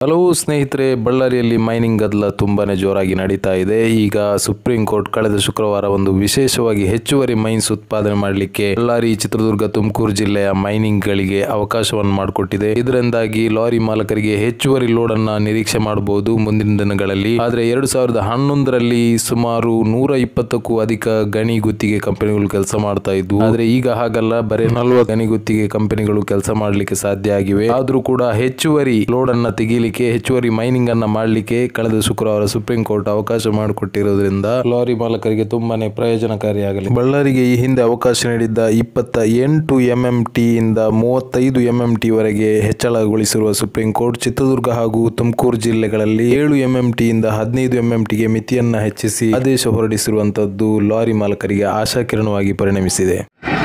hello ಸ್ನೇಹಿತರೆ ಬಳ್ಳಾರಿಯಲ್ಲಿ mining ಗದ್ದಲ ತುಂಬಾನೇ ಜೋರಾಗಿ ನಡೀತಾ ಇದೆ ಈಗ ಸುಪ್ರೀಂ ಕೋರ್ಟ್ ಕಳೆದ ಶುಕ್ರವಾರ ಒಂದು ವಿಶೇಷವಾಗಿ ಹೆಚ್ಚುವರಿ ಮೈನ್ಸ್ ಉತ್ಪಾದನೆ ಮಾಡಲಿಕ್ಕೆ ಬಳ್ಳಾರಿ ಚಿತ್ರದುರ್ಗ ತುಮಕೂರು ಜಿಲ್ಲೆಯ ಮೈನಿಂಗ್ ಗಳಿಗೆ ಅವಕಾಶವನ್ನು ಮಾಡಿಕೊಟ್ಟಿದೆ ಇದರಿಂದಾಗಿ ಲಾರಿ ಮಾಲಕರಿಗೆ ಹೆಚ್ಚುವರಿ ಲೋಡ್ ಅನ್ನ ನಿರೀಕ್ಷೆ ಮಾಡಬಹುದು ಮುಂದಿನ ದಿನಗಳಲ್ಲಿ ಆದ್ರೆ ಎರಡು ಸಾವಿರದ ಹನ್ನೊಂದರಲ್ಲಿ ಸುಮಾರು ನೂರ ಇಪ್ಪತ್ತಕ್ಕೂ ಅಧಿಕ ಗಣಿ ಗುತ್ತಿಗೆ ಕಂಪನಿಗಳು ಕೆಲಸ ಮಾಡ್ತಾ ಇದ್ವು ಆದ್ರೆ ಈಗ ಹಾಗಲ್ಲ ಬರೀ ನಲ್ವತ್ತು ಗಣಿ ಗುತ್ತಿಗೆ ಕಂಪನಿಗಳು ಕೆಲಸ ಮಾಡಲಿಕ್ಕೆ ಸಾಧ್ಯ ಆಗಿವೆ ಆದ್ರೂ ಕೂಡ ಹೆಚ್ಚುವರಿ ಲೋಡ್ ಅನ್ನ ತೆಗೀಲಿಕ್ಕೆ ಹೆಚ್ಚುವರಿ ಮೈನಿಂಗ್ ಅನ್ನ ಮಾಡಲಿಕ್ಕೆ ಕಳೆದ ಶುಕ್ರವಾರ ಸುಪ್ರೀಂ ಕೋರ್ಟ್ ಅವಕಾಶ ಮಾಡಿಕೊಟ್ಟಿರೋದ್ರಿಂದ ಲಾರಿ ಮಾಲಕರಿಗೆ ತುಂಬಾನೇ ಪ್ರಯೋಜನಕಾರಿಯಾಗಲಿ ಬಳ್ಳಾರಿಗೆ ಈ ಹಿಂದೆ ಅವಕಾಶ ನೀಡಿದ್ದ ಇಪ್ಪತ್ತ ಎಂಟು ಎಂಎಂ ಟಿ ಇಂದ ಮೂವತ್ತೈದು ಎಂಎಂ ಟಿ ವರೆಗೆ ಹೆಚ್ಚಳಗೊಳಿಸಿರುವ ಸುಪ್ರೀಂ ಕೋರ್ಟ್ ಚಿತ್ರದುರ್ಗ ಹಾಗೂ ತುಮಕೂರು ಜಿಲ್ಲೆಗಳಲ್ಲಿ ಏಳು ಎಂಎಂ ಟಿ ಇಂದ ಹದಿನೈದು ಎಂಎಂ ಟಿಗೆ ಮಿತಿಯನ್ನ ಹೆಚ್ಚಿಸಿ ಆದೇಶ ಹೊರಡಿಸಿರುವಂತದ್ದು ಲಾರಿ ಮಾಲಕರಿಗೆ ಆಶಾಕಿರಣವಾಗಿ ಪರಿಣಮಿಸಿದೆ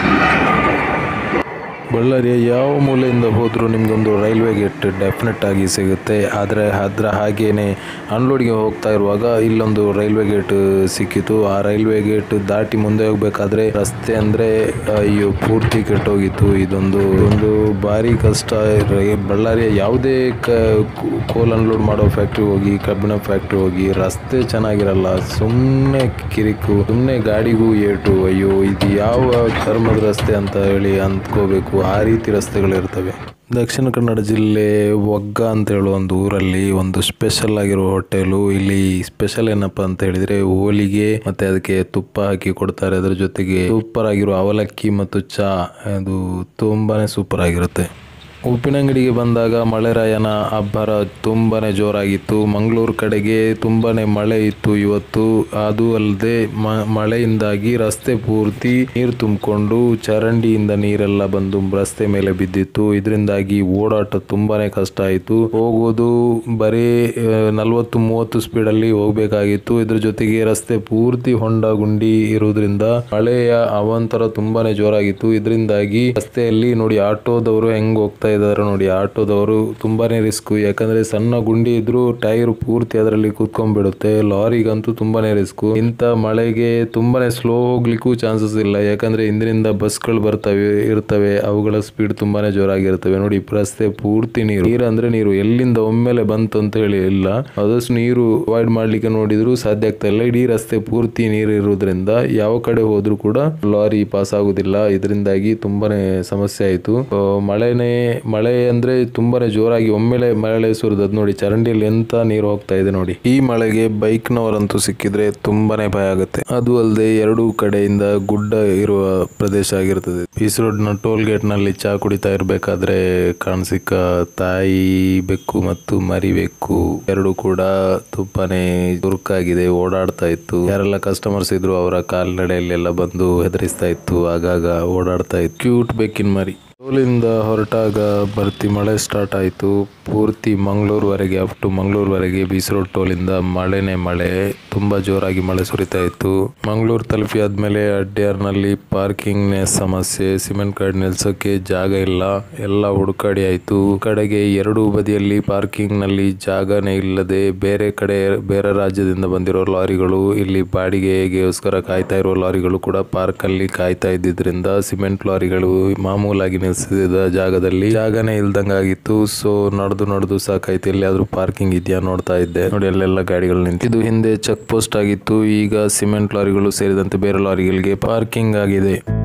ಬಳ್ಳಾರಿಯ ಯಾವ ಮೂಲೆಯಿಂದ ಹೋದರೂ ನಿಮಗೊಂದು ರೈಲ್ವೆ ಗೇಟ್ ಡೆಫಿನೆಟ್ ಆಗಿ ಸಿಗುತ್ತೆ ಆದರೆ ಅದರ ಹಾಗೇನೆ ಅನ್ಲೋಡ್ಗೆ ಹೋಗ್ತಾ ಇರುವಾಗ ಇಲ್ಲೊಂದು ರೈಲ್ವೆ ಗೇಟ್ ಸಿಕ್ಕಿತು ಆ ರೈಲ್ವೆ ಗೇಟ್ ದಾಟಿ ಮುಂದೆ ಹೋಗ್ಬೇಕಾದ್ರೆ ರಸ್ತೆ ಅಂದರೆ ಅಯ್ಯೋ ಪೂರ್ತಿ ಕೆಟ್ಟೋಗಿತ್ತು ಇದೊಂದು ಒಂದು ಭಾರಿ ಕಷ್ಟ ರೈ- ಬಳ್ಳಾರಿಯ ಯಾವುದೇ ಕ ಕೋಲ್ ಅನ್ಲೋಡ್ ಮಾಡೋ ಫ್ಯಾಕ್ಟ್ರಿ ಹೋಗಿ ಕಬ್ಬಿಣ ಫ್ಯಾಕ್ಟ್ರಿ ಹೋಗಿ ರಸ್ತೆ ಚೆನ್ನಾಗಿರಲ್ಲ ಸುಮ್ಮನೆ ಕಿರಿಕು ಸುಮ್ಮನೆ ಗಾಡಿಗೂ ಏಟು ಅಯ್ಯೋ ಇದು ಯಾವ ಕರ್ಮದ ರಸ್ತೆ ಅಂತ ಹೇಳಿ ಅಂದ್ಕೋಬೇಕು ಆ ರೀತಿ ರಸ್ತೆಗಳಿರ್ತವೆ ದಕ್ಷಿಣ ಕನ್ನಡ ಜಿಲ್ಲೆ ಒಗ್ಗ ಅಂತ ಹೇಳೋ ಒಂದು ಊರಲ್ಲಿ ಒಂದು ಸ್ಪೆಷಲ್ ಆಗಿರೋ ಹೋಟೆಲು ಇಲ್ಲಿ ಸ್ಪೆಷಲ್ ಏನಪ್ಪ ಅಂತ ಹೇಳಿದ್ರೆ ಹೋಳಿಗೆ ಮತ್ತೆ ಅದಕ್ಕೆ ತುಪ್ಪ ಹಾಕಿ ಕೊಡ್ತಾರೆ ಅದರ ಜೊತೆಗೆ ಸೂಪರ್ ಆಗಿರೋ ಅವಲಕ್ಕಿ ಮತ್ತು ಚಾ ಅದು ತುಂಬಾನೇ ಸೂಪರ್ ಆಗಿರುತ್ತೆ ಉಪ್ಪಿನಂಗಡಿಗೆ ಬಂದಾಗ ಮಳೆರಾಯನ ಅಬ್ಬರ ತುಂಬಾನೇ ಜೋರಾಗಿತ್ತು ಮಂಗಳೂರು ಕಡೆಗೆ ತುಂಬಾನೇ ಮಳೆ ಇತ್ತು ಇವತ್ತು ಅದು ಅಲ್ಲದೆ ಮ- ಮಳೆಯಿಂದಾಗಿ ರಸ್ತೆ ಪೂರ್ತಿ ನೀರು ತುಂಬಿಕೊಂಡು ಚರಂಡಿಯಿಂದ ನೀರೆಲ್ಲ ಬಂದು ರಸ್ತೆ ಮೇಲೆ ಬಿದ್ದಿತ್ತು ಇದರಿಂದಾಗಿ ಓಡಾಟ ತುಂಬಾನೇ ಕಷ್ಟ ಆಯಿತು ಹೋಗೋದು ಬರೀ ನಲವತ್ತು ಮೂವತ್ತು ಸ್ಪೀಡಲ್ಲಿ ಹೋಗ್ಬೇಕಾಗಿತ್ತು ಇದ್ರ ಜೊತೆಗೆ ರಸ್ತೆ ಪೂರ್ತಿ ಹೊಂಡ ಗುಂಡಿ ಇರುವುದರಿಂದ ಮಳೆಯ ಅವಾಂತರ ತುಂಬಾನೇ ಜೋರಾಗಿತ್ತು ಇದರಿಂದಾಗಿ ರಸ್ತೆಯಲ್ಲಿ ನೋಡಿ ಆಟೋದವರು ಹೆಂಗ್ ಹೋಗ್ತಾ ಇದ್ದಾರೆ ನೋಡಿ ಆಟೋದವರು ತುಂಬಾನೇ ರಿಸ್ಕ್ ಯಾಕಂದ್ರೆ ಸಣ್ಣ ಗುಂಡಿ ಇದ್ರು ಟೈರ್ ಪೂರ್ತಿ ಅದರಲ್ಲಿ ಕೂತ್ಕೊಂಡ್ಬಿಡುತ್ತೆ ಲಾರಿಗಂತೂ ತುಂಬಾನೇ ರಿಸ್ಕ್ ಇಂಥ ಮಳೆಗೆ ತುಂಬಾನೇ ಸ್ಲೋ ಹೋಗ್ಲಿಕ್ಕೂ ಚಾನ್ಸಸ್ ಇಲ್ಲ ಯಾಕಂದ್ರೆ ಹಿಂದಿನಿಂದ ಬಸ್ಗಳು ಬರ್ತವೆ ಇರ್ತವೆ ಅವುಗಳ ಸ್ಪೀಡ್ ತುಂಬಾನೇ ಜೋರಾಗಿರ್ತವೆ ನೋಡಿ ರಸ್ತೆ ಪೂರ್ತಿ ನೀರು ನೀರು ಅಂದ್ರೆ ನೀರು ಎಲ್ಲಿಂದ ಒಮ್ಮೆಲೆ ಬಂತು ಅಂತ ಹೇಳಿ ಇಲ್ಲ ಆದಷ್ಟು ನೀರು ಅವಾಯ್ಡ್ ಮಾಡ್ಲಿಕ್ಕೆ ನೋಡಿದ್ರು ಸಾಧ್ಯ ಆಗ್ತಾ ಇಲ್ಲ ಇಡೀ ರಸ್ತೆ ಪೂರ್ತಿ ನೀರು ಇರುವುದರಿಂದ ಯಾವ ಕಡೆ ಹೋದ್ರೂ ಕೂಡ ಲಾರಿ ಪಾಸ್ ಆಗುದಿಲ್ಲ ಇದರಿಂದಾಗಿ ತುಂಬಾನೇ ಸಮಸ್ಯೆ ಆಯಿತು ಮಳೆನೇ ಮಳೆ ಅಂದ್ರೆ ತುಂಬಾನೇ ಜೋರಾಗಿ ಒಮ್ಮೆಲೆ ಮಳೆ ಸುರಿದದ್ ನೋಡಿ ಚರಂಡಿಯಲ್ಲಿ ಎಂತ ನೀರು ಹೋಗ್ತಾ ಇದೆ ನೋಡಿ ಈ ಮಳೆಗೆ ಬೈಕ್ ನವರಂತೂ ಸಿಕ್ಕಿದ್ರೆ ತುಂಬಾನೇ ಭಯ ಆಗುತ್ತೆ ಅದು ಅಲ್ಲದೆ ಎರಡೂ ಕಡೆಯಿಂದ ಗುಡ್ಡ ಇರುವ ಪ್ರದೇಶ ಆಗಿರ್ತದೆ ಪೀಸ್ ರೋಡ್ ನ ಟೋಲ್ ಗೇಟ್ ನಲ್ಲಿ ಚಾ ಕುಡಿತಾ ಇರ್ಬೇಕಾದ್ರೆ ಕಾಣಸಿಕ್ಕ ತಾಯಿ ಬೆಕ್ಕು ಮತ್ತು ಮರಿ ಬೆಕ್ಕು ಎರಡು ಕೂಡ ತುಂಬಾನೇ ಚುರುಕಾಗಿದೆ ಓಡಾಡ್ತಾ ಇತ್ತು ಯಾರೆಲ್ಲ ಕಸ್ಟಮರ್ಸ್ ಇದ್ರು ಅವರ ಕಾಲ್ನಡೆಯಲ್ಲೆಲ್ಲ ಬಂದು ಹೆದರಿಸ್ತಾ ಇತ್ತು ಆಗಾಗ ಓಡಾಡ್ತಾ ಇತ್ತು ಕ್ಯೂಟ್ ಬೆಕ್ಕಿನ ಮರಿ ಟೋಲಿಂದ ಹೊರಟಾಗ ಬರ್ತಿ ಮಳೆ ಸ್ಟಾರ್ಟ್ ಆಯಿತು ಪೂರ್ತಿ ಮಂಗಳೂರುವರೆಗೆ ಅಪ್ ಟು ಮಂಗಳೂರುವರೆಗೆ ಬೀಸ್ ರೋಡ್ ಟೋಲಿಂದ ಮಳೆನೇ ಮಳೆ ತುಂಬಾ ಜೋರಾಗಿ ಮಳೆ ಸುರಿತಾ ಇತ್ತು ಮಂಗಳೂರು ತಲುಪಿ ಆದ್ಮೇಲೆ ಅಡ್ಯಾರ್ನಲ್ಲಿ ಪಾರ್ಕಿಂಗ್ ನ ಸಮಸ್ಯೆ ಸಿಮೆಂಟ್ ಗಾಡಿ ನಿಲ್ಸೋಕೆ ಜಾಗ ಇಲ್ಲ ಎಲ್ಲ ಹುಡುಕಾಡಿ ಆಯ್ತು ಕಡೆಗೆ ಎರಡೂ ಬದಿಯಲ್ಲಿ ಪಾರ್ಕಿಂಗ್ ನಲ್ಲಿ ಜಾಗನೇ ಇಲ್ಲದೆ ಬೇರೆ ಕಡೆ ಬೇರೆ ರಾಜ್ಯದಿಂದ ಬಂದಿರೋ ಲಾರಿಗಳು ಇಲ್ಲಿ ಬಾಡಿಗೆಗೋಸ್ಕರ ಕಾಯ್ತಾ ಇರೋ ಲಾರಿಗಳು ಕೂಡ ಪಾರ್ಕ್ ಅಲ್ಲಿ ಕಾಯ್ತಾ ಇದ್ದಿದ್ರಿಂದ ಸಿಮೆಂಟ್ ಲಾರಿಗಳು ಮಾಮೂಲಾಗಿ ನಿಲ್ಸಿದ ಜಾಗದಲ್ಲಿ ಜಾಗನೇ ಇಲ್ದಂಗಾಗಿತ್ತು ಸೊ ನಡೆದು ನಡೆದು ಸಾಕಾಯ್ತು ಎಲ್ಲಿಯಾದ್ರೂ ಪಾರ್ಕಿಂಗ್ ಇದೆಯಾ ನೋಡ್ತಾ ಇದ್ದೆ ನೋಡಿ ಅಲ್ಲೆಲ್ಲ ಗಾಡಿಗಳು ನಿಂತು ಇದು ಹಿಂದೆ ಚೆಕ್ ಪೋಸ್ಟ್ ಆಗಿತ್ತು ಈಗ ಸಿಮೆಂಟ್ ಲಾರಿಗಳು ಸೇರಿದಂತೆ ಬೇರೆ ಲಾರಿಗಳಿಗೆ ಪಾರ್ಕಿಂಗ್ ಆಗಿದೆ